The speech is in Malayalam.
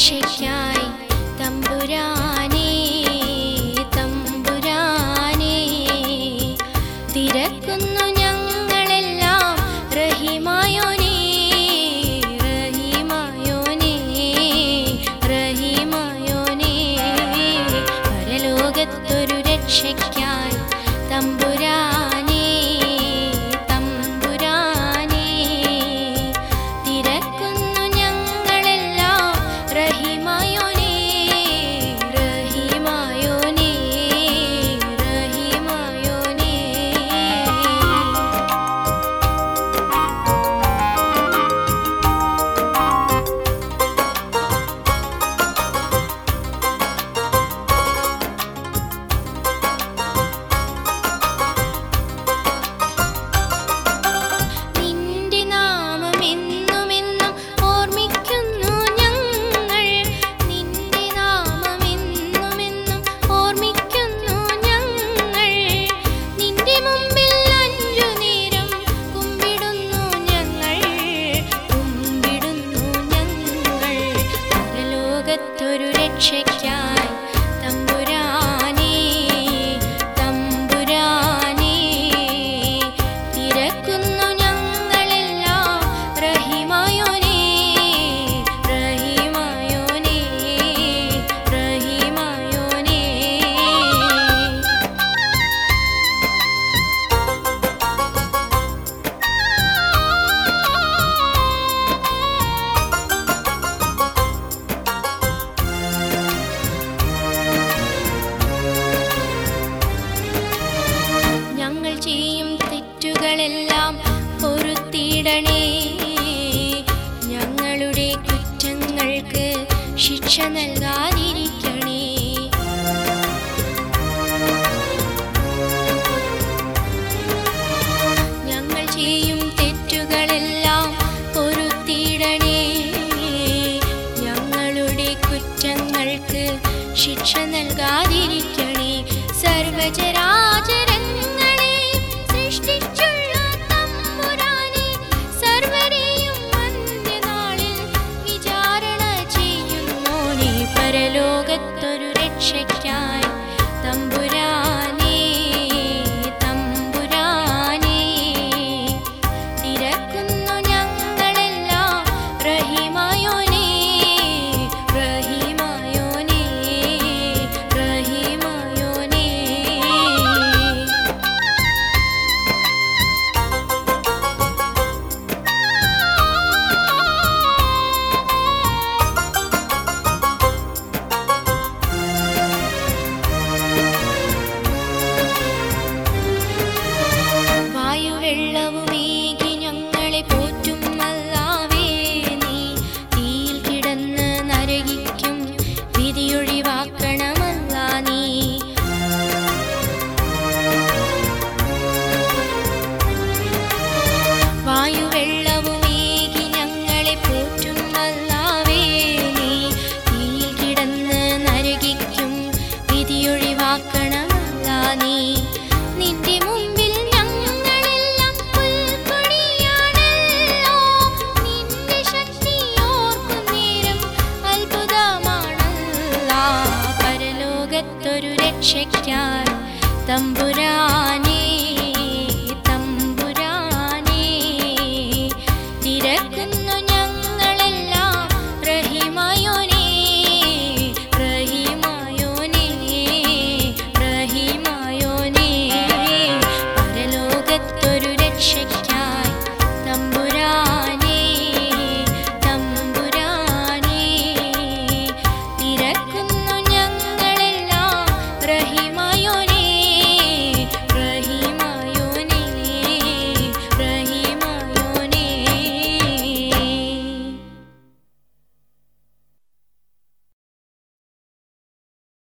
രക്ഷയ്ക്കായി തമ്പുരാനേ തമ്പുരാനേ തിരക്കുന്നു ഞങ്ങളെല്ലാം റഹിമായോനേ റഹിമായോനേ റഹിമായോനേ പരലോകത്തൊരു രക്ഷയ്ക്കായി തമ്പുരാനേ തമ്പുരാനേ തിരക്കുന്നു ഞങ്ങളെല്ലാം റഹിമായോനേ റഹിമായോനേ റഹിമായോനേ നിന്റെ നാമം എന്നുമെന്നും ഓർമ്മിക്കുന്നു ഞങ്ങൾ നിന്റെ നാമം എന്നുമെന്നും ഓർമ്മിക്കുന്നു ഞങ്ങൾ നിന്റെ മുമ്പിൽ അഞ്ചു നേരം കുമ്പിടുന്നു ഞങ്ങൾ കുമ്പിടുന്നു ഞങ്ങൾ പരലോകത്തൊരു രക്ഷയ്ക്കായി തമ്പുരാനേ തമ്പുരാനേ തിരക്കുന്നു ഞങ്ങളെല്ലാം റഹിമായോനേ റഹിമായോനേ റഹിമായോനേ ഞങ്ങൾ ചെയ്യും തെറ്റുകളെല്ലാം പൊറുത്തിടണേ ഞങ്ങളുടെ കുറ്റങ്ങൾക്ക് ശിക്ഷ നൽകാതിരിക്കണേ ഞങ്ങൾ ചെയ്യും തെറ്റുകളെല്ലാം പൊറുത്തിടണേ ഞങ്ങളുടെ കുറ്റങ്ങൾക്ക് ശിക്ഷ നൽകാതിരിക്കണേ സർവചരാചരങ്ങളെ സൃഷ്ടിച്ചുള്ള തമ്പുരാനെ സർവരെയും അന്ത്യനാളിൽ വിചാരണ ചെയ്യുന്നോനെ പരലോകത്തൊരു രക്ഷയ്ക്കായി തമ്പുരാനേ തമ്പുരാനേ തിരക്കുന്നു ഞങ്ങളെല്ലാം റഹിമായോനേ റഹിമായോനേ റഹിമായോനേ വായുവെള്ളവുമേകി ഞങ്ങളെ പോറ്റും നല്ലാവേ നീ തീയിൽ കിടന്ന് നരകിക്കും വിധിയൊഴിവാക്കണമല്ല നീ വായുവെള്ളവുമേകി ഞങ്ങളെ പോറ്റും നല്ലാവേ നീ തീയിൽ കിടന്ന് നരകിക്കും വിധിയൊഴിവാക്കണമല്ല നീ നിന്റെ മുമ്പിൽ ഞങ്ങളെല്ലാം പുൽക്കൊടിയാണല്ലോ നിന്റെ ശക്തി ഓർക്കുന്നേരം അത്ഭുതമാണല്ല പരലോകത്തൊരു രക്ഷയ്ക്കായി തമ്പുരാനേ